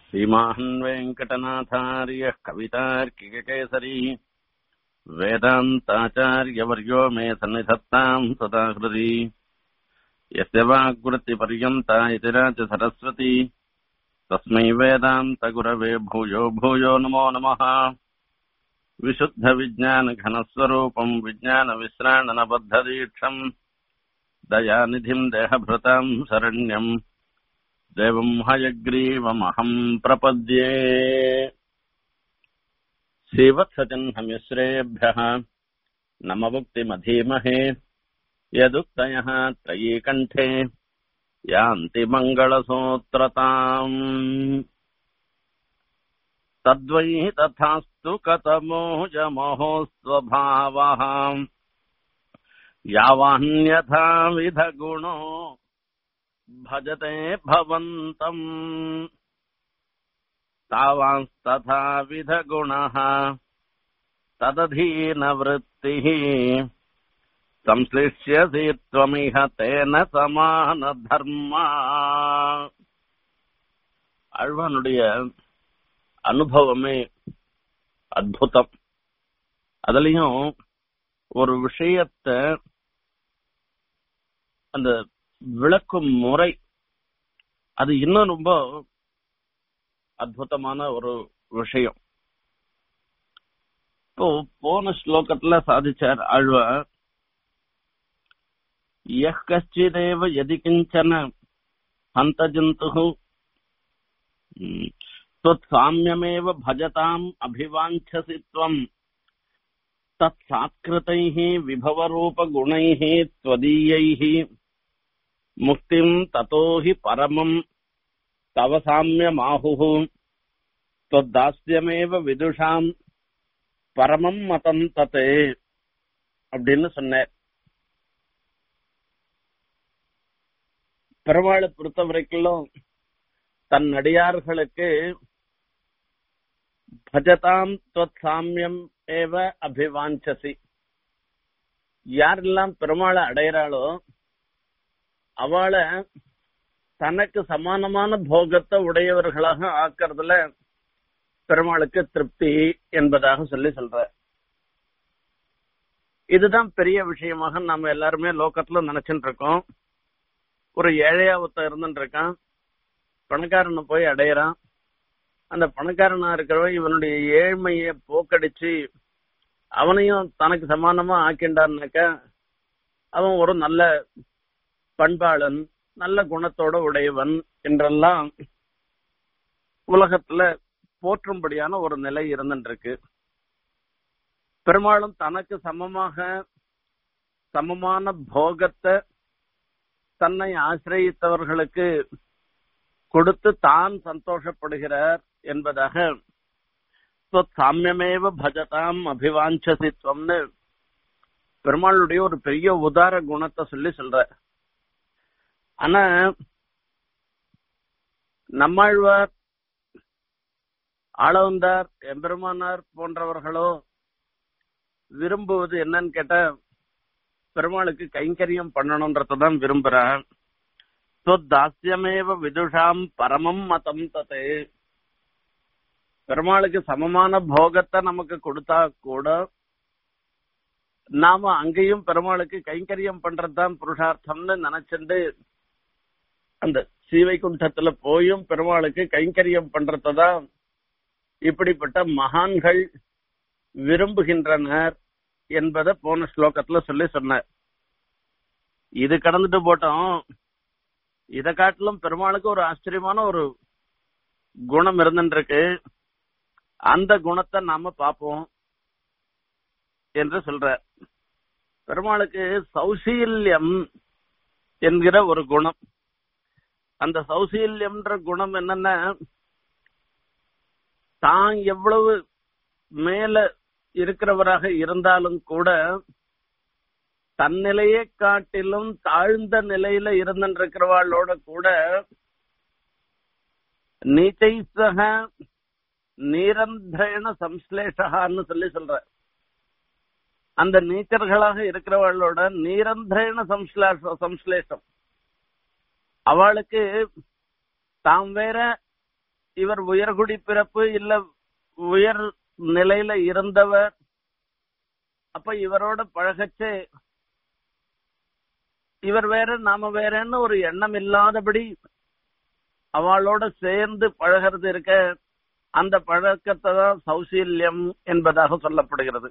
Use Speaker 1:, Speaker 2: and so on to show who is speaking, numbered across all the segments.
Speaker 1: श्रीमान् वेङ्कटनाथार्यः कवितार्किककेसरी वेदान्ताचार्यवर्यो मे सन्निधत्ताम् सदा हृदि यस्य वाग्वृत्तिपर्यन्ता इति राज सरस्वती तस्मै वेदान्तगुरवे भूयो भूयो नमो नमः विशुद्धविज्ञानघनस्वरूपम् विज्ञानविश्राणनबद्धदीक्षम् दयानिधिम् देहभृताम् शरण्यम् देवम् हयग्रीवमहम् प्रपद्ये श्रीवत्सचिह्नमिश्रेभ्यः नममुक्तिमधीमहे यदुक्तयः त्रयीकण्ठे यान्ति मङ्गलसूत्रताम् तद्वै तथास्तु कतमोजमोः स्वभावः यावान्यथा विधगुणो भजते भवन्तम् तावांस्तथा विधगुणः तदधीनवृत्तिः संश्लिष्यसि त्वमिह तेन சமானதர்மா அழ்வானுடைய அனுபவமே அற்புதம் அதுலயும் ஒரு விஷயத்த அந்த விளக்கும் முறை அது இன்னும் ரொம்ப அற்புதமான ஒரு விஷயம் இப்போ போன ஸ்லோகத்துல சாதிச்சார் ஆழ்வார் यः कश्चिदेव यदि किञ्चन हन्तजन्तुः त्वत्साम्यमेव भजताम् अभिवाञ्छसि त्वम् तत्सात्कृतैः विभवरूपगुणैः त्वदीयैः मुक्तिम् ततो हि परमम् तव साम्यमाहुः त्वद्दास्यमेव विदुषाम् பரமம் மதம் தத்து அப்படின்னு சொன்னார் பெருமாளை பொறுத்த வரைக்கும் தன் அடியார்களுக்கு பஜதாம் தொத் சாமியம் ஏவ அபிவாஞ்சசி யாரெல்லாம் பெருமாளை அடையிறாளோ அவளை தனக்கு சமானமான போகத்தை உடையவர்களாக ஆக்கிறதுல பெருமாளுக்கு திருப்தி என்பதாக சொல்லி சொல்ற இதுதான் பெரிய விஷயமாக நம்ம எல்லாருமே லோக்கத்துல நினைச்சுட்டு இருக்கோம் ஒரு ஏழையாவத்த இருந்துட்டு இருக்கான் பணக்காரனை போய் அடையிறான் அந்த பணக்காரனா இருக்கிறவன் இவனுடைய ஏழ்மைய போக்கடிச்சு அவனையும் தனக்கு சமானமா ஆக்கிண்டான்னாக்க அவன் ஒரு நல்ல பண்பாளன் நல்ல குணத்தோட உடையவன் என்றெல்லாம் உலகத்துல போற்றும்படியான ஒரு நிலை இருந்துட்டு இருக்கு பெரும்பாலும் தனக்கு சமமாக சமமான போகத்தை தன்னை ஆசிரியத்தவர்களுக்கு கொடுத்து தான் சந்தோஷப்படுகிறார் என்பதாக சாமியமேவ பஜதாம் அபிவாஞ்சசித்வம்னு பெருமாளுடைய ஒரு பெரிய உதார குணத்தை சொல்லி சொல்ற ஆனா நம்மாழ்வார் ஆளவந்தார் எம்பெருமானார் போன்றவர்களோ விரும்புவது என்னன்னு கேட்டா பெருமாளுக்கு கைங்கரியம் பண்ணணும்ன்றதான் விரும்புறேன் தாஸ்யமேவ விதுஷாம் பரமம் மதம் தத்து பெருமாளுக்கு சமமான போகத்தை நமக்கு கொடுத்தா கூட நாம அங்கேயும் பெருமாளுக்கு கைங்கரியம் பண்றதுதான் புருஷார்த்தம்னு நினைச்சுண்டு அந்த சீவைகுண்டத்துல போயும் பெருமாளுக்கு கைங்கரியம் பண்றதுதான் இப்படிப்பட்ட மகான்கள் விரும்புகின்றனர் என்பதை போன ஸ்லோகத்துல சொல்லி சொன்னார் இது கடந்துட்டு போட்டோம் இதை காட்டிலும் பெருமாளுக்கு ஒரு ஆச்சரியமான ஒரு குணம் இருந்துருக்கு அந்த குணத்தை நாம பார்ப்போம் என்று சொல்ற பெருமாளுக்கு சௌசீல்யம் என்கிற ஒரு குணம் அந்த சௌசீல்யம்ன்ற குணம் என்னன்னா தான் எவ்வளவு மேல இருக்கிறவராக இருந்தாலும் கூட தன்னிலையை காட்டிலும் தாழ்ந்த நிலையில இருந்திருக்கிறவாளோட கூட நீச்சை சக நிரந்தரேன சம்ஸ்லேஷகான்னு சொல்லி சொல்ற அந்த நீச்சர்களாக இருக்கிறவர்களோட நிரந்தரேன சம்ஸ்லேஷ சம்ஸ்லேஷம் அவளுக்கு தாம் வேற இவர் உயர்குடி பிறப்பு இல்ல உயர் நிலையில இருந்தவர் அப்ப இவரோட பழகச்சே இவர் வேற நாம வேறன்னு ஒரு எண்ணம் இல்லாதபடி அவளோட சேர்ந்து பழகிறது இருக்க அந்த பழக்கத்தை தான் சௌசீல்யம் என்பதாக சொல்லப்படுகிறது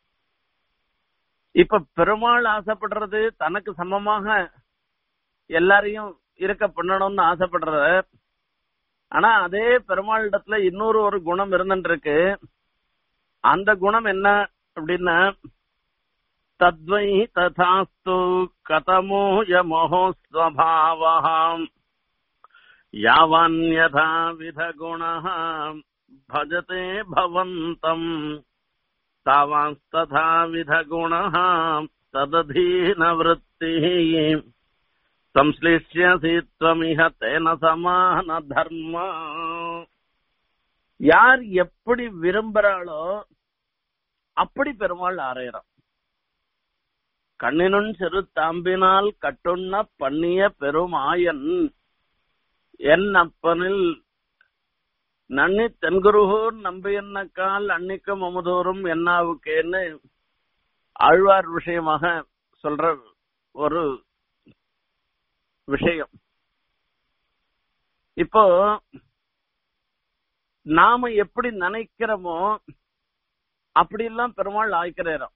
Speaker 1: இப்ப பெருமாள் ஆசைப்படுறது தனக்கு சமமாக எல்லாரையும் இருக்க பண்ணணும்னு ஆசைப்படுற ஆனா அதே பெருமாளிடத்துல இன்னொரு ஒரு குணம் இருந்துருக்கு அந்த குணம் என்ன அப்படின்னா தத்வை ததாஸ்து கதமோ யமோஹோ ஸ்வபாவம் யாவன்யதா வித குணः भजते भवन्तम् तावांस्तथा विध गुणः तदधीनवृत्तिः संश्लिष्यसि त्वमिह तेन சமான தர்மா யார் எப்படி விரும்புறாளோ அப்படி பெருமாள் ஆரையறான் கண்ணினுன் சிறு தாம்பினால் கட்டுண்ண பண்ணிய பெருமாயன் என் அப்பனில் நன்னி தென்குருகூர் நம்பியன்னக்கால் அன்னிக்கும் அமுதோறும் என்னாவுக்கேன்னு ஆழ்வார் விஷயமாக சொல்ற ஒரு விஷயம் இப்போ நாம எப்படி நினைக்கிறோமோ அப்படி எல்லாம் பெருமாள் ஆய்க்கிறாராம்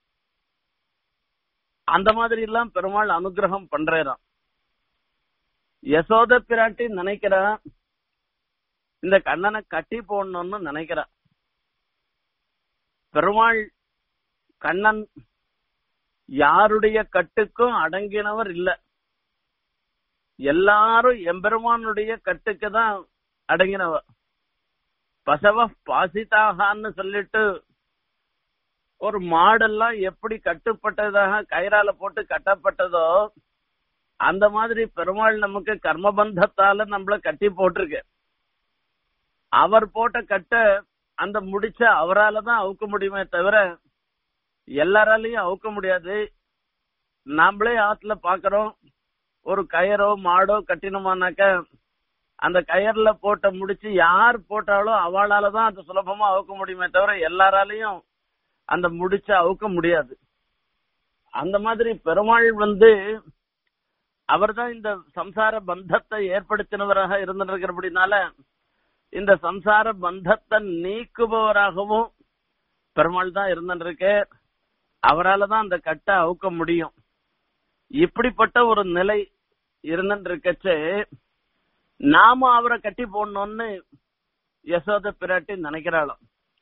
Speaker 1: அந்த மாதிரி எல்லாம் பெருமாள் அனுகிரகம் பண்றாராம் யசோத பிராட்டி நினைக்கிறா இந்த கண்ணனை கட்டி போடணும்னு நினைக்கிறா பெருமாள் கண்ணன் யாருடைய கட்டுக்கும் அடங்கினவர் இல்ல எல்லாரும் எம்பெருமானுடைய கட்டுக்கு தான் அடங்கினவர் பசவ பாசிதாகான்னு சொல்லிட்டு ஒரு மாடெல்லாம் எப்படி கட்டுப்பட்டதாக கயிறால போட்டு கட்டப்பட்டதோ அந்த மாதிரி பெருமாள் நமக்கு கர்மபந்தத்தால நம்மள கட்டி போட்டிருக்கு அவர் போட்ட கட்ட அந்த முடிச்ச அவரால தான் அவுக்க முடியுமே தவிர எல்லாராலையும் அவுக்க முடியாது நாமளே ஆத்துல பாக்குறோம் ஒரு கயரோ மாடோ கட்டினோமானாக்க அந்த கயர்ல போட்ட முடிச்சு யார் போட்டாலும் அவளால தான் அது சுலபமா அவுக்க முடியுமே தவிர எல்லாராலையும் அந்த முடிச்ச அவுக்க முடியாது அந்த மாதிரி பெருமாள் வந்து அவர்தான் இந்த சம்சார பந்தத்தை ஏற்படுத்தினவராக இருந்திருக்கிறபடினால இந்த சம்சார பந்தத்தை நீக்குபவராகவும் பெருமாள் தான் இருந்திருக்கு அவரால தான் அந்த கட்டை அவுக்க முடியும் இப்படிப்பட்ட ஒரு நிலை இருந்துருக்கச்சு நாம அவரை கட்டி போடணும்னு யசோத பிராட்டி நினைக்கிறாளாம்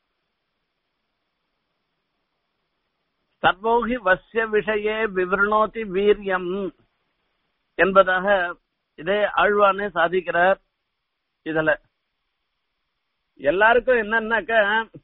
Speaker 1: சர்வோகி வசிய விஷயே விவரணோதி வீரியம் என்பதாக இதே ஆழ்வானே சாதிக்கிறார் இதுல எல்லாருக்கும் என்னன்னாக்க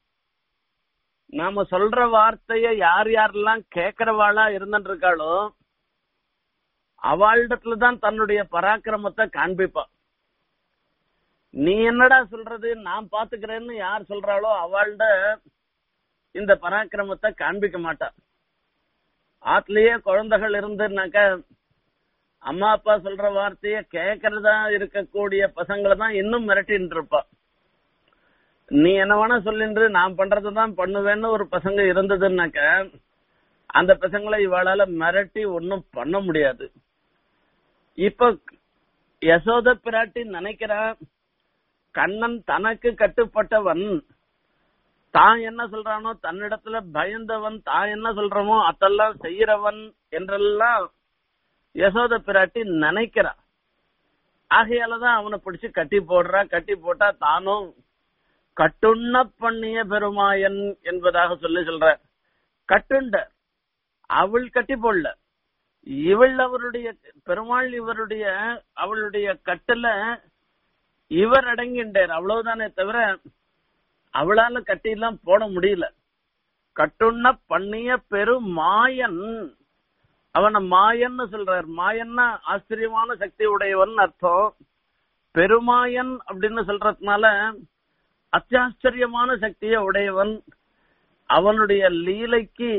Speaker 1: நாம சொல்ற வார்த்தைய யார் யாரெல்லாம் கேக்குறவாளா இருந்துட்டு இருக்காளோ அவளிடத்துல தான் தன்னுடைய பராக்கிரமத்தை காண்பிப்பா நீ என்னடா சொல்றது நான் பாத்துக்கிறேன்னு யார் சொல்றாளோ அவள்ட இந்த பராக்கிரமத்தை காண்பிக்க மாட்டா ஆத்துலயே குழந்தைகள் இருந்துனாக்க அம்மா அப்பா சொல்ற வார்த்தைய கேக்குறதா இருக்கக்கூடிய பசங்களை தான் இன்னும் மிரட்டின்னு இருப்பா நீ என்ன வேணா சொல்லின்று நான் பண்றதுதான் பண்ணுவேன்னு ஒரு பசங்க இருந்ததுன்னாக்க அந்த பசங்களை இவளால மிரட்டி ஒன்னும் பண்ண முடியாது இப்ப யசோத பிராட்டி நினைக்கிறா கண்ணன் தனக்கு கட்டுப்பட்டவன் தான் என்ன சொல்றானோ தன்னிடத்துல பயந்தவன் தான் என்ன சொல்றமோ அதெல்லாம் செய்யறவன் என்றெல்லாம் யசோத பிராட்டி நினைக்கிறா ஆகையாலதான் அவனை பிடிச்சு கட்டி போடுறா கட்டி போட்டா தானும் கட்டுண்ண பண்ணிய பெருமாயன் என்பதாக சொல்லி சொல்ற கட்டுண்ட அவள் கட்டி போடல இவள் அவருடைய பெருமாள் இவருடைய அவளுடைய கட்டுல இவர் அடங்கின்றார் அவ்வளவுதானே தவிர அவளால கட்டி எல்லாம் போட முடியல கட்டுண்ண பண்ணிய பெருமாயன் அவனை மாயன்னு சொல்றார் மாயன்னா ஆச்சரியமான சக்தி உடையவன் அர்த்தம் பெருமாயன் அப்படின்னு சொல்றதுனால அத்தியாச்சரியமான சக்தியை உடையவன் அவனுடைய லீலைக்கு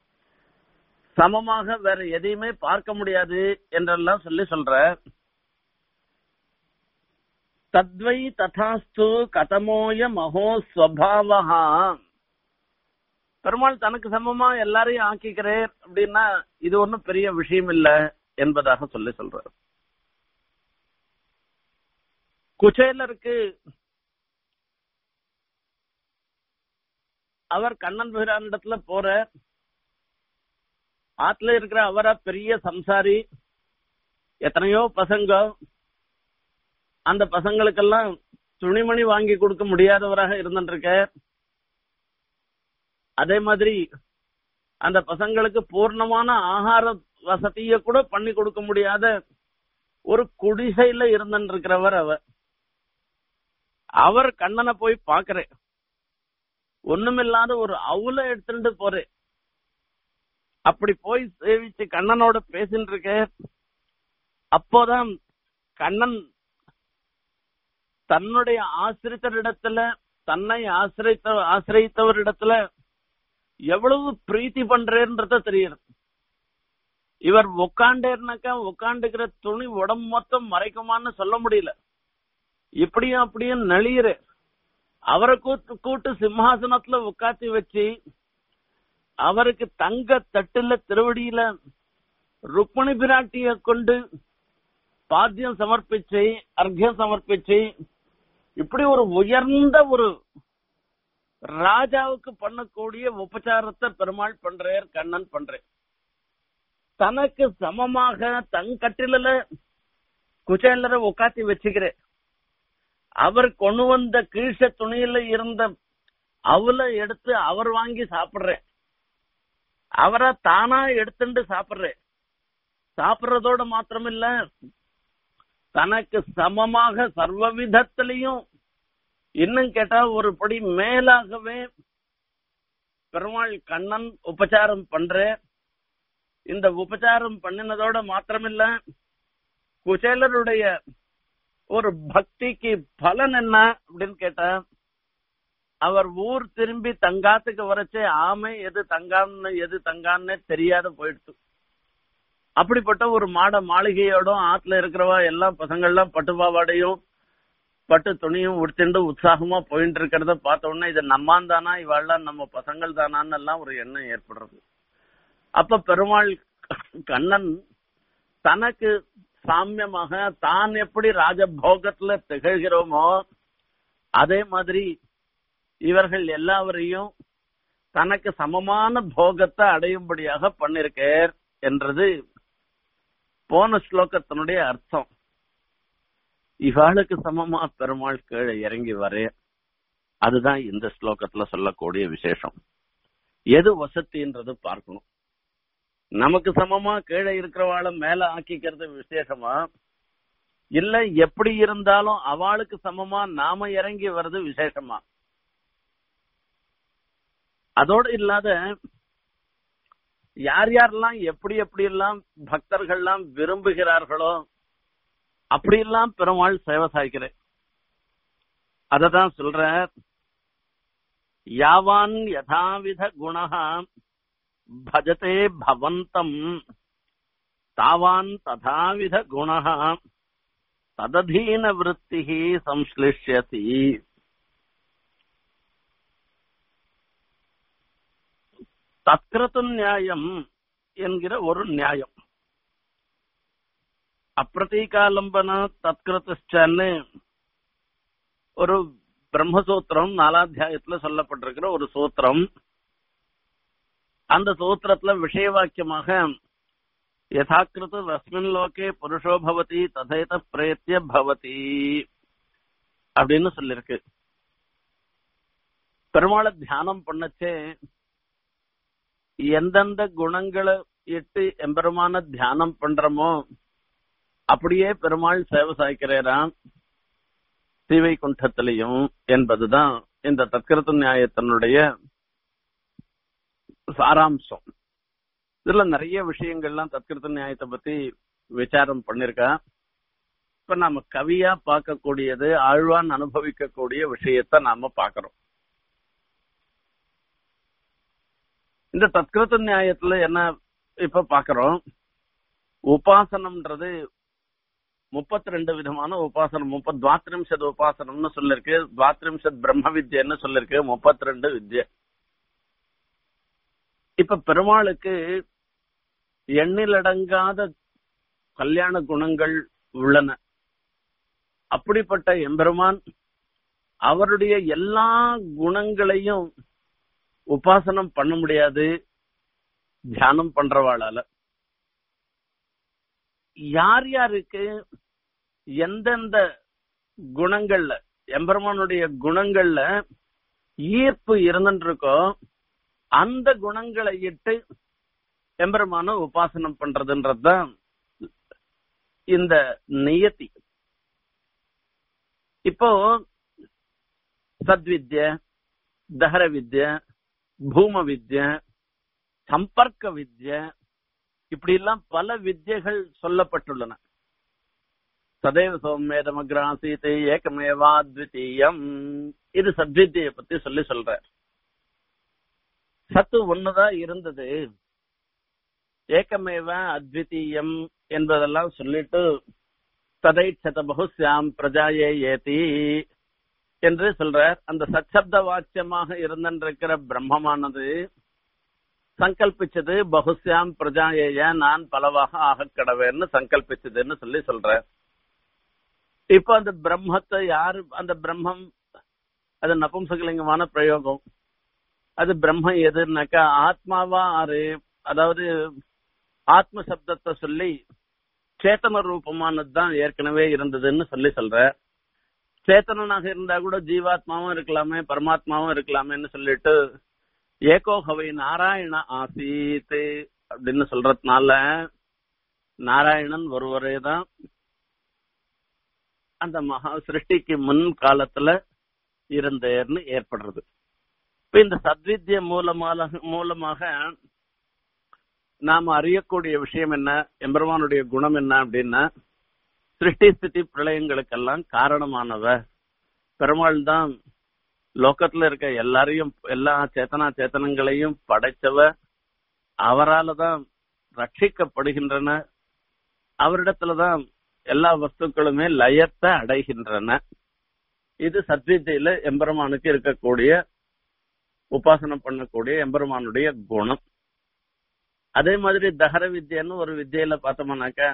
Speaker 1: சமமாக வேற எதையுமே பார்க்க முடியாது என்றெல்லாம் சொல்லி சொல்ற தத்வை ததாஸ்து கதமோய மகோ ஸ்வபாவஹா பெருமாள் தனக்கு சமமா எல்லாரையும் ஆக்கிக்கிறேன் அப்படின்னா இது ஒண்ணும் பெரிய விஷயம் இல்ல என்பதாக சொல்லி சொல்றார் குச்சேலருக்கு அவர் கண்ணன் பிரானிடத்துல போற ஆத்துல இருக்கிற அவரா பெரிய சம்சாரி எத்தனையோ பசங்க அந்த பசங்களுக்கெல்லாம் துணிமணி வாங்கி கொடுக்க முடியாதவராக இருந்துருக்க அதே மாதிரி அந்த பசங்களுக்கு பூர்ணமான ஆகார வசதிய கூட பண்ணி கொடுக்க முடியாத ஒரு குடிசையில இருந்துருக்கிறவர் அவர் அவர் கண்ணனை போய் பாக்குறேன் ஒண்ணுமில்லாத ஒரு அவுல எடுத்துட்டு போறேன் அப்படி போய் சேவிச்சு கண்ணனோட பேசிட்டு இருக்க அப்போதான் கண்ணன் தன்னுடைய ஆசிரித்தரிடத்துல தன்னை ஆசிரித்த ஆசிரியத்தவரிடத்துல எவ்வளவு பிரீத்தி பண்றேன்றத தெரியுது இவர் உக்காண்டேர்னாக்கா உக்காண்டுக்கிற துணி உடம்பு மொத்தம் மறைக்குமான்னு சொல்ல முடியல இப்படியும் அப்படியும் நெளியுற அவரை கூட்டு கூட்டு சிம்ஹாசனத்துல உட்காத்தி வச்சு அவருக்கு தங்க தட்டுல திருவடியில ருக்மணி பிராட்டிய கொண்டு பாத்தியம் சமர்ப்பிச்சு அர்க்கியம் சமர்ப்பிச்சு இப்படி ஒரு உயர்ந்த ஒரு ராஜாவுக்கு பண்ணக்கூடிய உபச்சாரத்தை பெருமாள் பண்றார் கண்ணன் பண்றேன் தனக்கு சமமாக தன் கட்டில குச்சேலரை உட்காத்தி வச்சுக்கிறேன் அவர் கொண்டு வந்த கீழ்ச்ச துணியில இருந்த அவல எடுத்து அவர் வாங்கி சாப்பிடுறேன் அவரை தானா எடுத்துட்டு சாப்பிடுறேன் சாப்பிடுறதோட மாத்திரமில்ல தனக்கு சமமாக சர்வ விதத்திலையும் இன்னும் கேட்டா ஒரு படி மேலாகவே பெருமாள் கண்ணன் உபச்சாரம் பண்ற இந்த உபச்சாரம் பண்ணினதோட மாத்திரமில்ல குசேலருடைய ஒரு பக்திக்கு பலன் என்ன அப்படின்னு கேட்டா அவர் ஊர் திரும்பி தங்காத்துக்கு வரச்சே ஆமை எது தங்கான்னு எது தங்கான்னு தெரியாத போயிடுச்சு அப்படிப்பட்ட ஒரு மாட மாளிகையோடும் ஆத்துல இருக்கிறவா எல்லா பசங்கள்லாம் பட்டு பாவாடையும் பட்டு துணியும் உடுத்திண்டு உற்சாகமா போயிட்டு இருக்கிறத பார்த்த உடனே இது நம்மான் தானா இவாள்லாம் நம்ம பசங்கள் தானான்னு எல்லாம் ஒரு எண்ணம் ஏற்படுறது அப்ப பெருமாள் கண்ணன் தனக்கு சாமியமாக தான் எப்படி ராஜபோகத்துல திகழ்கிறோமோ அதே மாதிரி இவர்கள் எல்லாவரையும் தனக்கு சமமான போகத்தை அடையும்படியாக பண்ணிருக்கார் என்றது போன ஸ்லோகத்தினுடைய அர்த்தம் இவாளுக்கு சமமா பெருமாள் கீழே இறங்கி வர அதுதான் இந்த ஸ்லோகத்துல சொல்லக்கூடிய விசேஷம் எது வசதின்றது பார்க்கணும் நமக்கு சமமா கீழே இருக்கிறவாள மேல ஆக்கிக்கிறது விசேஷமா இல்ல எப்படி இருந்தாலும் அவளுக்கு சமமா நாம இறங்கி வர்றது விசேஷமா அதோடு இல்லாத யார் யாரெல்லாம் எப்படி எப்படி எல்லாம் பக்தர்கள்லாம் விரும்புகிறார்களோ அப்படியெல்லாம் பெருமாள் சேவை சாய்க்கிறேன் அததான் சொல்ற யாவான் யதாவித குணா பஜதே பவந்தம் தாவான் ததாவித குணா தததீன விருத்தி சம்ஸ்லிஷ்யசி தத்கிருத்து நியாயம் என்கிற ஒரு நியாயம் அப்பிரதீகாலம்பன தத்கிருத்தன்னு ஒரு பிரம்மசூத்திரம் நாலாத்தியாயத்துல சொல்லப்பட்டிருக்கிற ஒரு சூத்திரம் அந்த சூத்திரத்துல விஷய வாக்கியமாக யதாக்கிருத்து ரஸ்மின் லோகே புருஷோ பவதி ததேத பிரேத்திய பவதி அப்படின்னு சொல்லிருக்கு பெருமாளை தியானம் பண்ணச்சே எந்தெந்த குணங்களை இட்டு எம்பெருமான தியானம் பண்றோமோ அப்படியே பெருமாள் சேவை சாய்க்கிறாராம் சீவை குண்டத்திலையும் என்பதுதான் இந்த தற்கருத்து நியாயத்தினுடைய சாராம்சம் இதுல நிறைய விஷயங்கள்லாம் தற்கருத்து நியாயத்தை பத்தி விசாரம் பண்ணிருக்கா இப்ப நாம கவியா பார்க்கக்கூடியது ஆழ்வான் அனுபவிக்கக்கூடிய விஷயத்த நாம பாக்குறோம் இந்த தத்கிருத்த நியாயத்துல என்ன இப்ப பாக்குறோம் உபாசனம்ன்றது முப்பத்தி ரெண்டு விதமான உபாசனம் முப்பத் துவாத்திரிம்சத் உபாசனம்னு சொல்லிருக்கு துவாத்திரிம்சத் பிரம்ம வித்யன்னு சொல்லிருக்கு முப்பத்தி ரெண்டு வித்ய இப்ப பெருமாளுக்கு எண்ணிலடங்காத கல்யாண குணங்கள் உள்ளன அப்படிப்பட்ட எம்பெருமான் அவருடைய எல்லா குணங்களையும் உபாசனம் பண்ண முடியாது தியானம் பண்றவாளால யார் யாருக்கு எந்தெந்த குணங்கள்ல எம்பெருமானுடைய குணங்கள்ல ஈர்ப்பு இருந்துட்டு இருக்கோ அந்த குணங்களை இட்டு எம்பெருமான உபாசனம் பண்றதுன்றதுதான் இந்த நியத்தி இப்போ சத்வித்ய தஹர வித்ய பூம வித்ய சம்பர்க்க வித்ய இப்படி எல்லாம் பல வித்யகள் சொல்லப்பட்டுள்ளன சதைவ சௌமேதமக்ராசீத் ஏகமேவா அத்விதீயம் இது சத்வித்தியை பத்தி சொல்லி சொல்ற சத்து ஒண்ணுதான் இருந்தது ஏகமேவ அத்விதீயம் என்பதெல்லாம் சொல்லிட்டு ததைட்சத பகுஸ்யாம் பிரஜாயே ஏதி என்று சொல்றார் அந்த சச்சப்த வாக்கியமாக இருந்திருக்கிற பிரம்மமானது சங்கல்பிச்சது பகுஸ்யாம் பிரஜாயேய நான் பலவாக ஆக கடவேன்னு சங்கல்பிச்சதுன்னு சொல்லி சொல்ற இப்ப அந்த பிரம்மத்தை யாரு அந்த பிரம்மம் அது நபும்சகலிங்கமான பிரயோகம் அது பிரம்மம் எதுனாக்கா ஆத்மாவா ஆறு அதாவது ஆத்ம சப்தத்தை சொல்லி சேத்தன ரூபமானது தான் ஏற்கனவே இருந்ததுன்னு சொல்லி சொல்ற சேத்தனனாக இருந்தா கூட ஜீவாத்மாவும் இருக்கலாமே பரமாத்மாவும் இருக்கலாமேன்னு சொல்லிட்டு ஏகோகவை நாராயண ஆசீத் அப்படின்னு சொல்றதுனால நாராயணன் ஒருவரே தான் அந்த மகா சிருஷ்டிக்கு முன் காலத்துல இருந்தேர்னு ஏற்படுறது இப்ப இந்த சத்வித்ய மூலமாக மூலமாக நாம அறியக்கூடிய விஷயம் என்ன எம்பெருமானுடைய குணம் என்ன அப்படின்னா சிருஷ்டி ஸ்திதி பிரளயங்களுக்கெல்லாம் காரணமானவ பெருமாள் தான் லோகத்துல இருக்க எல்லாரையும் எல்லா சேத்தனா சேத்தனங்களையும் படைச்சவ அவரால தான் ரட்சிக்கப்படுகின்றன அவரிடத்துலதான் எல்லா வஸ்துக்களுமே லயத்தை அடைகின்றன இது சத்வித்தியில எம்பெருமானுக்கு இருக்கக்கூடிய உபாசனம் பண்ணக்கூடிய எம்பெருமானுடைய குணம் அதே மாதிரி தகர வித்யன்னு ஒரு வித்தியில பார்த்தோம்னாக்கா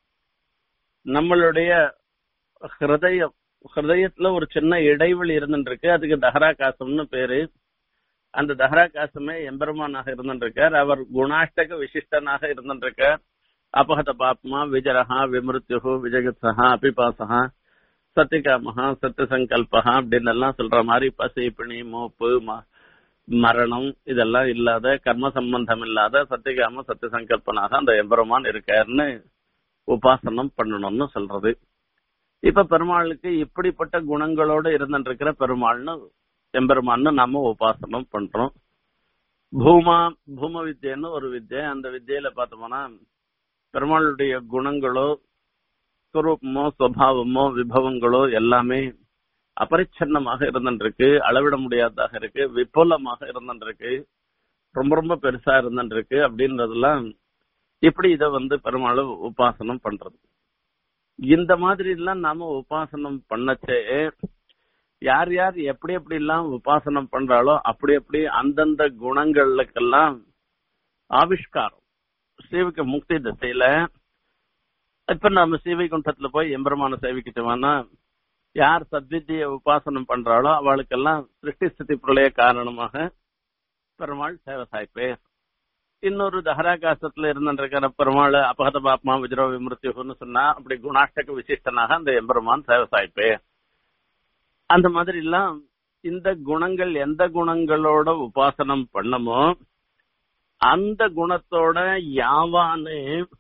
Speaker 1: நம்மளுடைய ஹிருதயம் ஹிருதயத்துல ஒரு சின்ன இடைவெளி இருந்துருக்கு அதுக்கு தஹராகாசம்னு பேரு அந்த தஹராகாசமே எம்பெருமானாக இருந்துருக்கார் அவர் குணாஷ்டக விசிஷ்டனாக இருந்துருக்கார் அபகத பாப்மா விஜரஹா விமிருத்யு விஜயத்ஸா அபிபாசா சத்தியகாமஹா சத்திய சங்கல்பஹா அப்படின்னு எல்லாம் சொல்ற மாதிரி பசி பிணி மோப்பு மரணம் இதெல்லாம் இல்லாத கர்ம சம்பந்தம் இல்லாத சத்தியகாம சத்திய சங்கல்பனாக அந்த எம்பெருமான் இருக்காருன்னு உபாசனம் பண்ணணும்னு சொல்றது இப்ப பெருமாளுக்கு இப்படிப்பட்ட குணங்களோட இருந்துருக்கிற பெருமாள்னு எம்பெருமான்னு நாம உபாசனம் பண்றோம் பூமா பூம வித்யன்னு ஒரு வித்யை அந்த வித்தியில பார்த்தோம்னா பெருமாளுடைய குணங்களோ ஸ்வரூபமோ சுவாவமோ விபவங்களோ எல்லாமே அபரிச்சன்னமாக இருந்துருக்கு அளவிட முடியாததாக இருக்கு விபுலமாக இருந்துருக்கு ரொம்ப ரொம்ப பெருசா இருந்துருக்கு அப்படின்றதெல்லாம் இப்படி இத வந்து பெருமாள் உபாசனம் பண்றது இந்த மாதிரி எல்லாம் நாம உபாசனம் பண்ணச்சே யார் யார் எப்படி எப்படி எல்லாம் உபாசனம் பண்றாளோ அப்படி அப்படி அந்தந்த குணங்களுக்கெல்லாம் ஆவிஷ்காரம் ஸ்ரீவிக்க முக்தி திசையில இப்ப நம்ம ஸ்ரீவைகுண்டத்துல போய் எம்பெருமான சேவிக்கிட்டோம்னா யார் சத்வித்திய உபாசனம் பண்றாளோ அவளுக்கெல்லாம் சிருஷ்டி ஸ்திதி பிரளய காரணமாக பெருமாள் சேவை சாய்ப்பேர் இன்னொரு தஹராகாசத்துல இருந்திருக்கிற பெருமாள் அபகத பாப்மா விஜரோ விமிருத்தியுன்னு சொன்னா அப்படி குணாஷ்டக விசிஷ்டனாக அந்த எம்பெருமான் சேவை சாய்ப்பேர் அந்த மாதிரி எல்லாம் இந்த குணங்கள் எந்த குணங்களோட உபாசனம் பண்ணமோ அந்த குணத்தோட யாவானு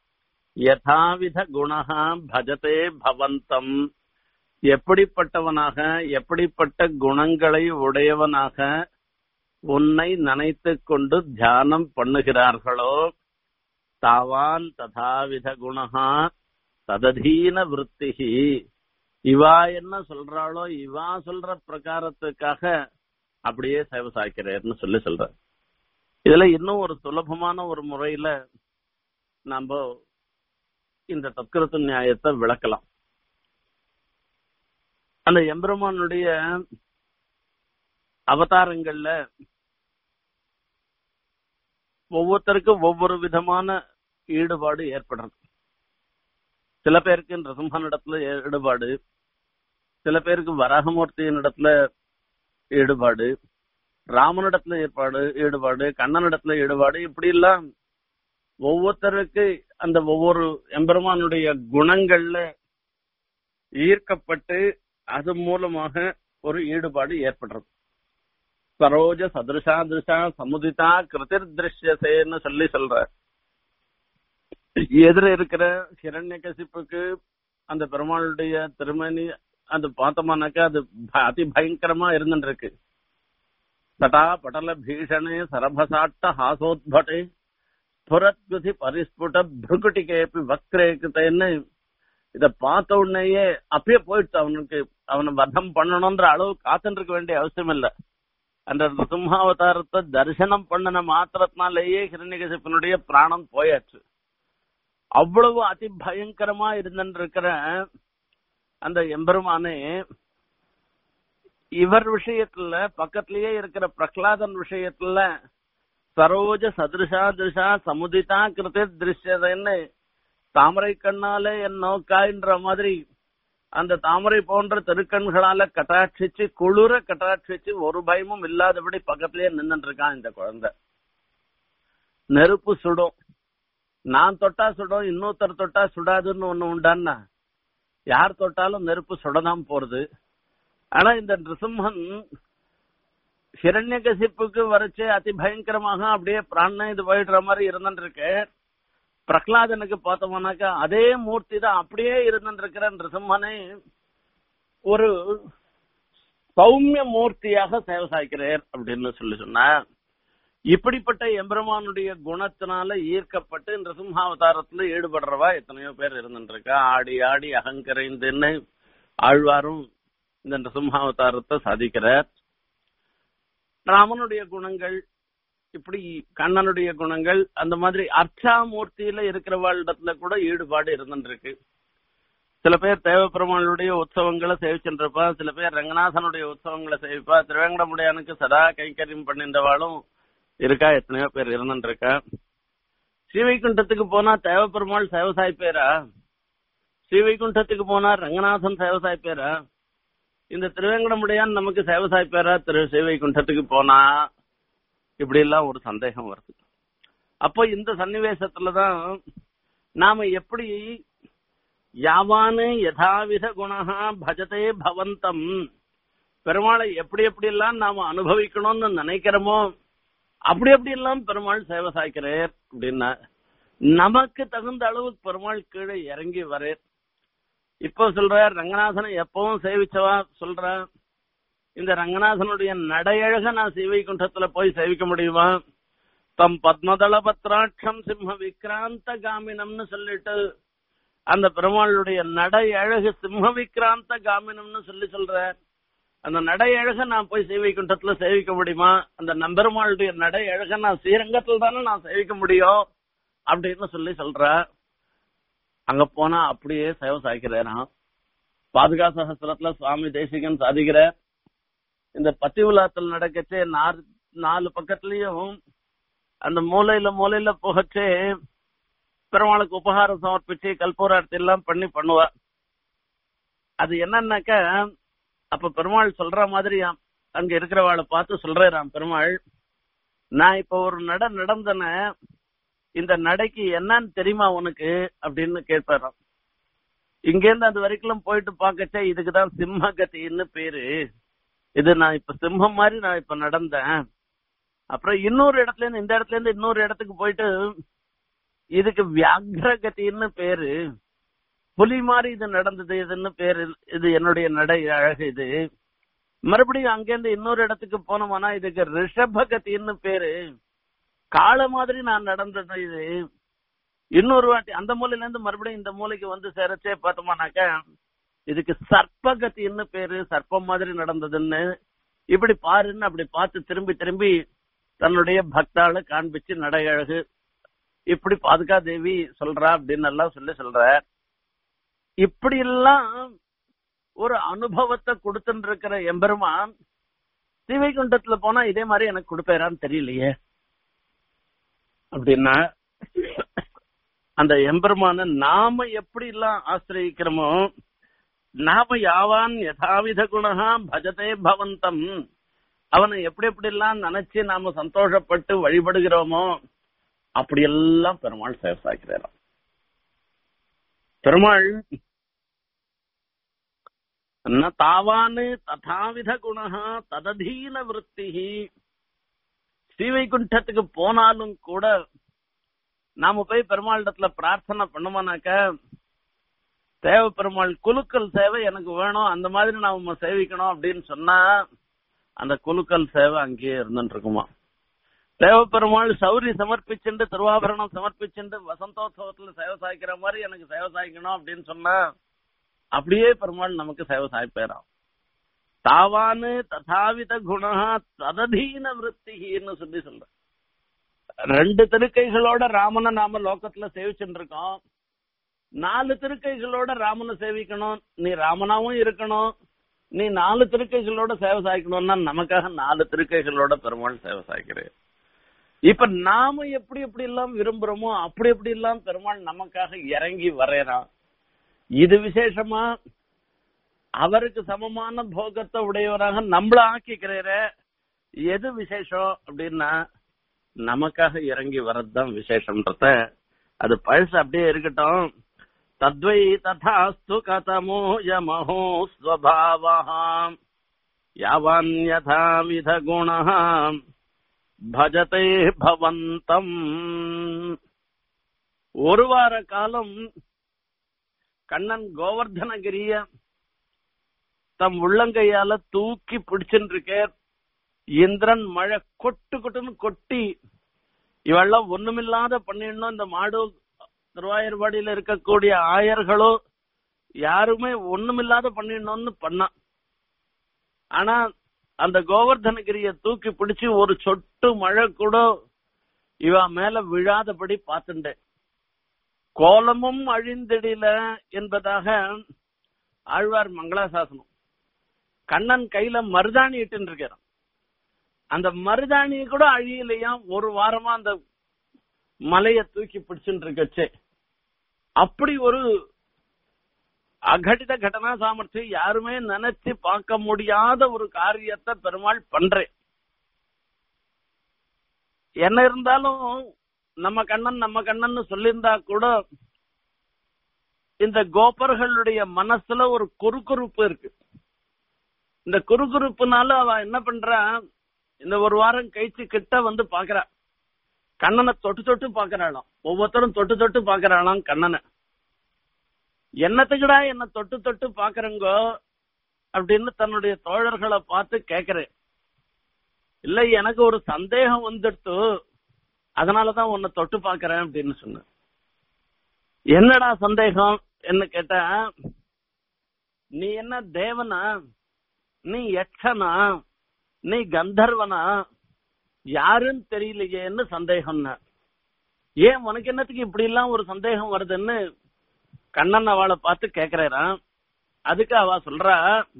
Speaker 1: யதாவித குணா பஜதே பவந்தம் எப்படிப்பட்டவனாக எப்படிப்பட்ட குணங்களை உடையவனாக உன்னை நினைத்து கொண்டு தியானம் பண்ணுகிறார்களோ தாவான் ததாவித குணா தததீன விற்த்திகி இவா என்ன சொல்றாளோ இவா சொல்ற பிரகாரத்துக்காக அப்படியே சேவை சாய்க்கிறேன்னு சொல்லி சொல்ற இதுல இன்னும் ஒரு சுலபமான ஒரு முறையில நாம இந்த தத்கிருத்த நியாயத்தை விளக்கலாம் அந்த எம்பெருமானுடைய அவதாரங்கள்ல ஒவ்வொருத்தருக்கும் ஒவ்வொரு விதமான ஈடுபாடு ஏற்படுறது சில பேருக்கு நரசிம்மனிடத்துல ஈடுபாடு சில பேருக்கு வராகமூர்த்தியின் இடத்துல ஈடுபாடு ராமனிடத்துல ஏற்பாடு ஈடுபாடு கண்ணனிடத்துல ஈடுபாடு இப்படி எல்லாம் ஒவ்வொருத்தருக்கு அந்த ஒவ்வொரு எம்பெருமானுடைய குணங்கள்ல ஈர்க்கப்பட்டு அது மூலமாக ஒரு ஈடுபாடு ஏற்படுறது சரோஜ சதுருஷா திருஷா சமுதிதா கிருதிர் திருஷ்யசேன்னு சொல்லி சொல்ற எதிர இருக்கிற ஹிரண்ய கசிப்புக்கு அந்த பெருமாளுடைய திருமணி அது பார்த்தோம்னாக்கா அது ப- அதி பயங்கரமா இருந்துருக்கு தடா படல பீஷணே சரபசாட்ட ஹாசோத்பட்டே ஸ்புரத்குதி பரிஸ்புட பிருகுட்டிகேப்பி வக்ரேக்குத்தேன்னு இத பார்த்த உடனேயே அப்பயே போயிடுச்சு அவனுக்கு அவனை வதம் பண்ணணும்ன்ற அளவு காத்துட்டு இருக்க வேண்டிய அவசியம் இல்ல அந்த சிம்ஹாவதாரத்தை தரிசனம் பண்ணின மாத்திரத்தினாலேயே ஹிரண்யகசிப்பனுடைய பிராணம் போயாச்சு அவ்வளவு அதி பயங்கரமா இருந்திருக்கிற அந்த எம்பெருமானே இவர் விஷயத்துல பக்கத்திலேயே இருக்கிற பிரகலாதன் விஷயத்துல சரோஜ சதுருஷா திருஷா சமுதிதா கிருதி திருஷ்யதன்னு தாமரை கண்ணாலே என் நோக்காயின்ற மாதிரி அந்த தாமரை போன்ற திருக்கண்களால கட்டாட்சிச்சு குளிர கட்டாட்சிச்சு ஒரு பயமும் இல்லாதபடி பக்கத்திலேயே நின்னுட்டு இருக்கான் இந்த குழந்தை நெருப்பு சுடும் நான் தொட்டா சுடும் இன்னொருத்தர் தொட்டா சுடாதுன்னு ஒண்ணு உண்டான்னா யார் தொட்டாலும் நெருப்பு சுடதான் போறது ஆனா இந்த நிருசிம்மன் ஹிரண்யகசிப்புக்கு வரைச்சு அதி பயங்கரமாக அப்படியே பிராண இது போயிடுற மாதிரி இருந்துட்டு இருக்கு பிரகலாதனுக்கு பார்த்தோம்னாக்கா அதே மூர்த்தி தான் அப்படியே இருந்துட்டு இருக்கிற நிருசிம்மனை ஒரு சௌமிய மூர்த்தியாக சேவை சாய்க்கிறார் அப்படின்னு சொல்லி சொன்னா இப்படிப்பட்ட எம்பெருமானுடைய குணத்தினால ஈர்க்கப்பட்டு நிருசிம்ஹாவதாரத்துல ஈடுபடுறவா எத்தனையோ பேர் இருந்துட்டு இருக்கா ஆடி ஆடி அகங்கரைந்துன்னு ஆழ்வாரும் இந்த நிருசிம்ஹாவதாரத்தை சாதிக்கிறார் ராமனுடைய குணங்கள் இப்படி கண்ணனுடைய குணங்கள் அந்த மாதிரி அர்ச்சாமூர்த்தியில இருக்கிறவாளிடத்துல கூட ஈடுபாடு இருந்துருக்கு சில பேர் தேவப்பெருமாளுடைய உற்சவங்களை சேவிச்சுருப்பா சில பேர் ரங்கநாதனுடைய உற்சவங்களை சேவிப்பா திருவேங்கடமுடையானுக்கு சதா கைங்கரியம் பண்ணின்றவாளும் இருக்கா எத்தனையோ பேர் இருந்துருக்கா ஸ்ரீவைகுண்டத்துக்கு போனா தேவப்பெருமாள் சேவசாய் பேரா ஸ்ரீவைகுண்டத்துக்கு போனா ரங்கநாதன் சேவசாய் பேரா இந்த திருவேங்கடமுடையான் நமக்கு சேவசாய் பேரா திரு ஸ்ரீவைகுண்டத்துக்கு போனா இப்படி எல்லாம் ஒரு சந்தேகம் வருது அப்போ இந்த சன்னிவேசத்துலதான் நாம எப்படி யாவானு யதாவித குணா பஜதே பவந்தம் பெருமாளை எப்படி எப்படி எல்லாம் நாம அனுபவிக்கணும்னு நினைக்கிறோமோ அப்படி எப்படி எல்லாம் பெருமாள் சேவை சாய்க்கிறார் அப்படின்னா நமக்கு தகுந்த அளவுக்கு பெருமாள் கீழே இறங்கி வரேர் இப்போ சொல்ற ரங்கநாதனை எப்பவும் சேவிச்சவா சொல்ற இந்த ரங்கநாதனுடைய நடையழக நான் சிவைகுண்டத்துல போய் சேவிக்க முடியுமா தம் பத்மதள பத்ராட்சம் சிம்ம விக்ராந்த காமினம்னு சொல்லிட்டு அந்த பெருமாளுடைய நடை அழகு சிம்ம விக்ராந்த காமினம்னு சொல்லி சொல்ற அந்த நடை அழக நான் போய் சேவைக்குண்டத்துல சேவிக்க முடியுமா அந்த நம்பெருமாளுடைய நடை அழக நான் ஸ்ரீரங்கத்துல தானே நான் சேவிக்க முடியும் அப்படின்னு சொல்லி சொல்ற அங்க போனா அப்படியே சேவை சாய்க்கிறேன் பாதுகா சகஸ்திரத்துல சுவாமி தேசிகன் சாதிக்கிற இந்த பத்தி உலாத்தில் நடக்கச்சே நாலு நாலு பக்கத்துலயும் அந்த மூலையில மூலையில புகச்சே பெருமாளுக்கு உபகாரம் சமர்ப்பிச்சு கல்பூரார்த்தி எல்லாம் பண்ணி பண்ணுவா அது என்னன்னாக்க அப்ப பெருமாள் சொல்ற மாதிரி அங்க இருக்கிறவாளை பார்த்து சொல்றாராம் பெருமாள் நான் இப்ப ஒரு நட நடந்தன இந்த நடைக்கு என்னன்னு தெரியுமா உனக்கு அப்படின்னு கேட்பாராம் இங்கேருந்து அது வரைக்கும் போயிட்டு பார்க்கச்சே இதுக்குதான் சிம்மகத்தின்னு பேரு இது நான் இப்ப சிம்மம் மாதிரி நான் இப்ப நடந்தேன் அப்புறம் இன்னொரு இடத்துல இருந்து இந்த இடத்துல இருந்து இன்னொரு இடத்துக்கு போயிட்டு இதுக்கு வியாகிரகத்தின்னு பேரு புலி மாதிரி இது நடந்தது இதுன்னு பேரு இது என்னுடைய நடை அழகு இது மறுபடியும் அங்கேருந்து இன்னொரு இடத்துக்கு போனோம்னா இதுக்கு ரிஷபகத்தின்னு பேரு காள மாதிரி நான் நடந்தது இது இன்னொரு வாட்டி அந்த மூலையில இருந்து மறுபடியும் இந்த மூலைக்கு வந்து சேரச்சே பார்த்தோம்னாக்கா இதுக்கு சர்ப்பகத்தின்னு பேரு சர்ப்பம் மாதிரி நடந்ததுன்னு இப்படி பாருன்னு அப்படி பார்த்து திரும்பி திரும்பி தன்னுடைய பக்தாளை காண்பிச்சு நடை அழகு இப்படி பாதுகா தேவி சொல்றா அப்படின்னு எல்லாம் சொல்லி சொல்ற இப்படி எல்லாம் ஒரு அனுபவத்தை கொடுத்துட்டு இருக்கிற எம்பெருமான் ஸ்ரீவைகுண்டத்துல போனா இதே மாதிரி எனக்கு கொடுப்பேரான்னு தெரியலையே அப்படின்னா அந்த எம்பெருமான நாம எப்படி எல்லாம் ஆசிரியக்கிறோமோ நாம யாவான் யதாவித குணா பஜதே பவந்தம் அவனை எப்படி எப்படி எல்லாம் நினைச்சு நாம சந்தோஷப்பட்டு வழிபடுகிறோமோ அப்படியெல்லாம் பெருமாள் சேவசாக்கிறாராம் பெருமாள் ந தாவான் ததாவித குணா தததீன விருத்தி ஸ்ரீவைகுண்டத்துக்கு போனாலும் கூட நாம போய் பெருமாளிடத்துல பிரார்த்தனை பண்ணோம்னாக்க தேவ பெருமாள் குலுக்கல் சேவை எனக்கு வேணும் அந்த மாதிரி நாம சேவிக்கணும் அப்படின்னு சொன்னா அந்த குலுக்கல் சேவை அங்கேயே இருந்துட்டு இருக்குமா தேவ பெருமாள் சௌரி சமர்ப்பிச்சுண்டு திருவாபரணம் சமர்ப்பிச்சுண்டு வசந்தோத்சவத்துல சேவை சாய்க்கிற மாதிரி எனக்கு சேவை சாய்க்கணும் அப்படின்னு சொன்னா அப்படியே பெருமாள் நமக்கு சேவை சாய்ப்பேராம் தாவானு ததாவித குணா தததீன விருத்தின்னு சொல்லி சொல்ற ரெண்டு திருக்கைகளோட ராமனை நாம லோகத்துல சேவிச்சுட்டு இருக்கோம் நாலு திருக்கைகளோட ராமனை சேவிக்கணும் நீ ராமனாவும் இருக்கணும் நீ நாலு திருக்கைகளோட சேவை சாய்க்கணும்னா நமக்காக நாலு திருக்கைகளோட பெருமாள் சேவை சாய்க்கிறேன் இப்ப நாம எப்படி எப்படி எல்லாம் விரும்புறோமோ அப்படி எப்படி எல்லாம் பெருமாள் நமக்காக இறங்கி வரையறான் இது விசேஷமா அவருக்கு சமமான போகத்தை உடையவராக நம்மள ஆக்கிக்கிறேற எது விசேஷம் அப்படின்னா நமக்காக இறங்கி வர்றதுதான் விசேஷம்ன்றத அது பழசு அப்படியே இருக்கட்டும் தத்வை ததாஸ்து கதமோ யமஹோ ஸ்வபாவஹாம் யாவான் யதா வித குணஹாம் பஜதே பவந்தம் ஒரு வார காலம் கண்ணன் கோவர்தனகிரிய தம் உள்ளங்கையால தூக்கி பிடிச்சுட்டு இருக்கார் இந்திரன் மழை கொட்டு கொட்டுன்னு கொட்டி இவெல்லாம் ஒண்ணுமில்லாத பண்ணிடணும் இந்த மாடு திருவாயூர்பாடியில இருக்கக்கூடிய ஆயர்களோ யாருமே ஒண்ணுமில்லாத பண்ணிடணும்னு பண்ணான் ஆனா அந்த கோவர்தனகிரிய தூக்கி பிடிச்சு ஒரு சொட்டு மழை கூட இவ மேல விழாதபடி பார்த்துட்டேன் கோலமும் அழிந்திடில என்பதாக ஆழ்வார் மங்களாசாசனம் கண்ணன் கையில மருதாணி இட்டு இருக்கிறான் அந்த மருதாணி கூட அழியலையாம் ஒரு வாரமா அந்த மலைய தூக்கி பிடிச்சுட்டு இருக்கச்சே அப்படி ஒரு அகடித கடனா சாமர்த்தியம் யாருமே நினைச்சு பார்க்க முடியாத ஒரு காரியத்தை பெருமாள் பண்றேன் என்ன இருந்தாலும் நம்ம கண்ணன் நம்ம கண்ணன் சொல்லியிருந்தா கூட இந்த கோபர்களுடைய மனசுல ஒரு குறுகுறுப்பு இருக்கு இந்த குறுகுறுப்புனால அவ என்ன பண்றா இந்த ஒரு வாரம் கழிச்சு கிட்ட வந்து பாக்குறா கண்ணனை தொட்டு தொட்டு பாக்குறாளாம் ஒவ்வொருத்தரும் தொட்டு தொட்டு பாக்குறாளாம் கண்ணனை என்னத்துக்குடா என்ன தொட்டு தொட்டு பாக்குறங்கோ அப்படின்னு தன்னுடைய தோழர்களை பார்த்து கேக்குறேன் இல்ல எனக்கு ஒரு சந்தேகம் வந்துடுத்து அதனாலதான் உன்னை தொட்டு பாக்குறேன் அப்படின்னு சொன்ன என்னடா சந்தேகம் என்ன கேட்டா நீ என்ன தேவனா நீ யக்ஷனா நீ கந்தர்வனா யாருன்னு தெரியலையேன்னு சந்தேகம்னா ஏன் உனக்கு என்னத்துக்கு இப்படி எல்லாம் ஒரு சந்தேகம் வருதுன்னு கண்ணன் அவளை பார்த்து கேக்குறாராம் அதுக்கு அவ சொல்றா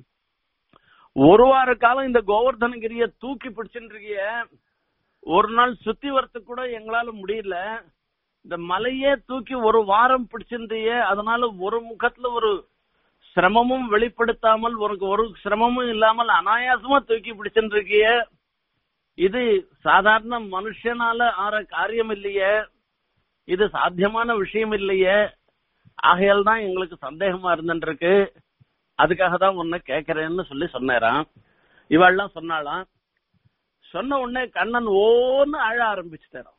Speaker 1: ஒரு வார காலம் இந்த கோவர்தனகிரிய தூக்கி பிடிச்சுட்டு இருக்கிய ஒரு நாள் சுத்தி வரத்துக்கு கூட எங்களால முடியல இந்த மலையே தூக்கி ஒரு வாரம் பிடிச்சிருந்தியே அதனால ஒரு முகத்துல ஒரு சிரமமும் வெளிப்படுத்தாமல் உனக்கு ஒரு சிரமமும் இல்லாமல் அனாயாசமா தூக்கி பிடிச்சிட்டு இருக்கிய இது சாதாரண மனுஷனால ஆற காரியம் இல்லையே இது சாத்தியமான விஷயம் இல்லையே ஆகையால் தான் எங்களுக்கு சந்தேகமா இருந்துருக்கு அதுக்காக தான் உன்னை கேக்குறேன்னு சொல்லி சொன்னாராம் இவாள்லாம் சொன்னாலாம் சொன்ன உடனே கண்ணன் ஓன்னு அழ ஆரம்பிச்சுட்டாராம்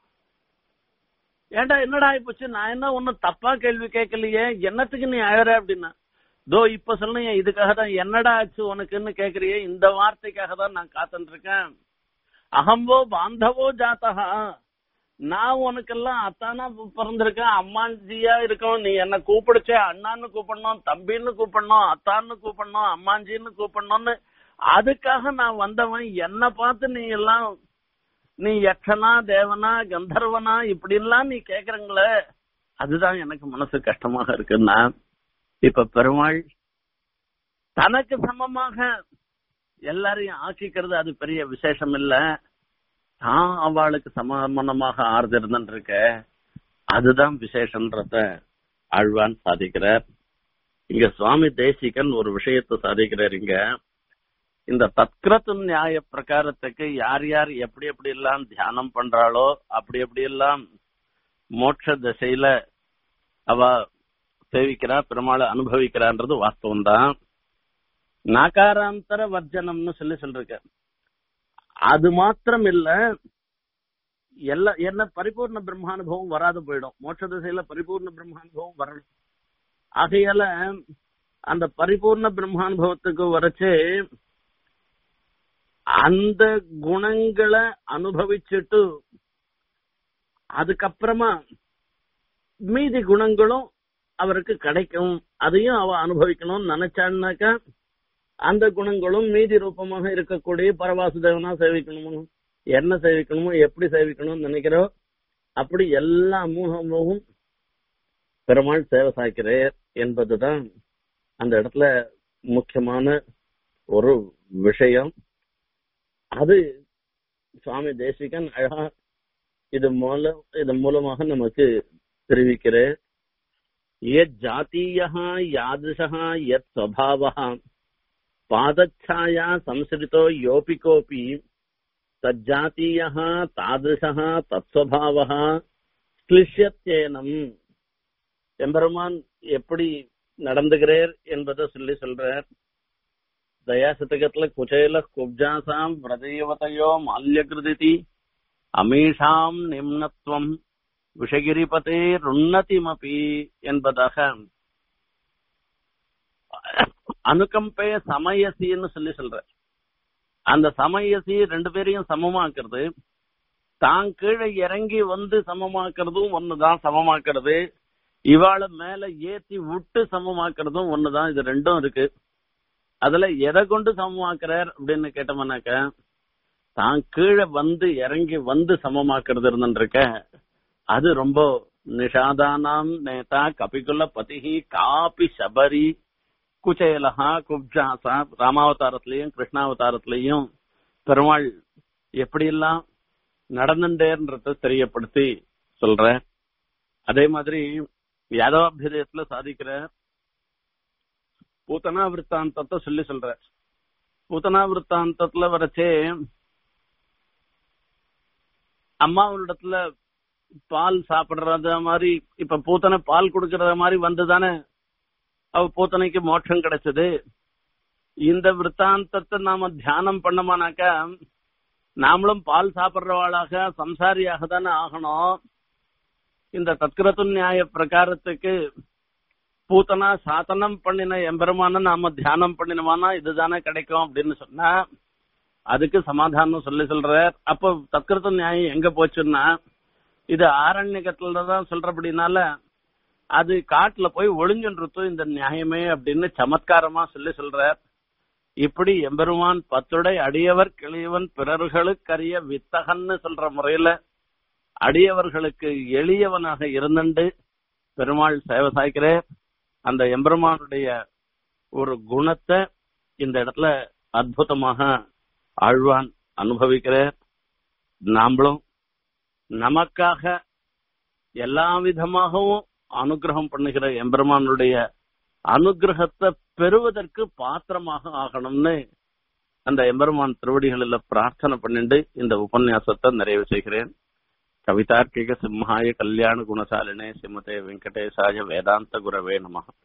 Speaker 1: ஏண்டா என்னடா ஆயிப்போச்சு நான் என்ன ஒன்னும் தப்பா கேள்வி கேட்கலையே என்னத்துக்கு நீ அழற அப்படின்னா தோ இப்ப சொல்லுங்க இதுக்காக தான் என்னடா ஆச்சு உனக்குன்னு கேக்குறியே இந்த வார்த்தைக்காக தான் நான் காத்துட்டு இருக்கேன் அகம்போ பாந்தவோ ஜாத்தகா நான் உனக்கெல்லாம் அத்தானா பிறந்திருக்கேன் அம்மாஞ்சியா இருக்கணும் நீ என்ன கூப்பிடுச்சே அண்ணான்னு கூப்பிடணும் தம்பின்னு கூப்பிடணும் அத்தான்னு கூப்பிடணும் அம்மாஞ்சின்னு கூப்பிடணும்னு அதுக்காக நான் வந்தவன் என்ன பார்த்து நீ எல்லாம் நீ யக்ஷனா தேவனா கந்தர்வனா இப்படி எல்லாம் நீ கேக்குறங்களே அதுதான் எனக்கு மனசு கஷ்டமாக இருக்குன்னா இப்ப பெருமாள் தனக்கு சமமாக எல்லாரையும் ஆக்கிக்கிறது அது பெரிய விசேஷம் இல்ல தான் அவளுக்கு சமானமாக ஆறுதிருந்தன் இருக்க அதுதான் விசேஷன்றத ஆழ்வான் சாதிக்கிறார் இங்க சுவாமி தேசிகன் ஒரு விஷயத்தை சாதிக்கிறார் இங்க இந்த தத்கிரத்து நியாய பிரகாரத்துக்கு யார் யார் எப்படி எப்படி எல்லாம் தியானம் பண்றாளோ அப்படி எப்படி எல்லாம் மோட்ச திசையில அவ சேவிக்கிறா பெருமாளை அனுபவிக்கிறான்றது வாஸ்தவம் தான் நாகாராந்தர வர்ஜனம்னு சொல்லி சொல்லிருக்க அது மாத்திரம் இல்ல எல்லா என்ன பரிபூர்ண பிரம்மானுபவம் வராது போயிடும் மோட்ச திசையில பரிபூர்ண பிரம்மானுபவம் வரணும் ஆகையால அந்த பரிபூர்ண பிரம்மானுபவத்துக்கு வரைச்சு அந்த குணங்களை அனுபவிச்சுட்டு அதுக்கப்புறமா மீதி குணங்களும் அவருக்கு கிடைக்கும் அதையும் அவ அனுபவிக்கணும்னு நினைச்சான்னாக்கா அந்த குணங்களும் மீதி ரூபமாக இருக்கக்கூடிய பரவாசுதேவனா சேவிக்கணுமோ என்ன சேவிக்கணுமோ எப்படி சேவிக்கணும்னு நினைக்கிறோம் அப்படி எல்லா அமூகமும் பெருமாள் சேவை சாய்க்கிறார் என்பதுதான் அந்த இடத்துல முக்கியமான ஒரு விஷயம் அது சுவாமி தேசிகன் அழகா இது மூலம் இது மூலமாக நமக்கு தெரிவிக்கிறேன் यत् जातीयः यादृशः यत् स्वभावः पादच्छाया संसृतो योऽपि कोऽपि तज्जातीयः तादृशः தத்ஸ்வபாவः ஸ்லிஷ்யத்தேனம் எம்பெருமான் எப்படி நடந்துகிறார் என்பதை சொல்லி சொல்றார் தயா சதகத்துல குச்சேல குப்ஜாசாம் விரதயவதையோ மால்யகிருதி அமீஷாம் நிம்னத்வம் விஷகிரிபதே ருன்னதிமபி என்பதாக அனுகம்பே சமயசின்னு சொல்லி சொல்ற அந்த சமயசி ரெண்டு பேரையும் சமமாக்குறது தான் கீழே இறங்கி வந்து சமமாக்குறதும் ஒண்ணுதான் சமமாக்குறது இவாள மேல ஏத்தி விட்டு சமமாக்குறதும் ஒண்ணுதான் இது ரெண்டும் இருக்கு அதுல எதை கொண்டு சமமாக்குறார் அப்படின்னு கேட்டோம்னாக்க தான் கீழே வந்து இறங்கி வந்து சமமாக்குறது இருந்துருக்க அது ரொம்ப நிஷாதானாம் நேதா கபிகுல பதிகி காபி சபரி குச்சேலஹா குப்ஜாசா ராமாவதாரத்திலையும் கிருஷ்ணாவதாரத்திலையும் பெருமாள் எப்படியெல்லாம் நடந்துட்டேன்றத தெரியப்படுத்தி சொல்ற அதே மாதிரி யாதவாபியதயத்துல சாதிக்கிற பூத்தனா விற்த்தாந்தத்தை சொல்லி சொல்ற பூத்தனா விற்த்தாந்தத்துல வரைச்சே அம்மாவனிடத்துல பால் சாப்பிடுறத மாதிரி இப்ப பூத்தனை பால் கொடுக்கறத மாதிரி வந்துதானே அவ பூத்தனைக்கு மோட்சம் கிடைச்சது இந்த விற்த்தாந்தத்தை நாம தியானம் பண்ணோமானாக்கா நாமளும் பால் சாப்பிடுறவாளாக சம்சாரியாக தானே ஆகணும் இந்த தத்கிரத்து நியாய பிரகாரத்துக்கு பூத்தனா சாத்தனம் பண்ணின எம்பெருமான நாம தியானம் பண்ணினோமானா இதுதானே கிடைக்கும் அப்படின்னு சொன்னா அதுக்கு சமாதானம் சொல்லி சொல்றார் அப்போ தத்கிருத்த நியாயம் எங்க போச்சுன்னா இது ஆரண்யகத்துல தான் சொல்றபடினால அது காட்டுல போய் ஒளிஞ்சுன்றது இந்த நியாயமே அப்படின்னு சமத்காரமா சொல்லி சொல்றார் இப்படி எம்பெருமான் பத்துடை அடியவர் கிளியவன் பிறர்களுக்கரிய வித்தகன்னு சொல்ற முறையில அடியவர்களுக்கு எளியவனாக இருந்துண்டு பெருமாள் சேவை சாய்க்கிறேன் அந்த எம்பெருமானுடைய ஒரு குணத்தை இந்த இடத்துல அற்புதமாக ஆழ்வான் அனுபவிக்கிறார் நாமளும் நமக்காக எல்லா விதமாகவும் அனுகிரகம் பண்ணுகிற எம்பெருமானுடைய அனுகிரகத்தை பெறுவதற்கு பாத்திரமாக ஆகணும்னு அந்த எம்பெருமான் திருவடிகளில் பிரார்த்தனை பண்ணிட்டு இந்த உபன்யாசத்தை நிறைவு செய்கிறேன் கவிதார்க்கிக சிம்ஹாய கல்யாண குணசாலினே சிமதே வெங்கடேசாய வேதாந்த குரவே நமக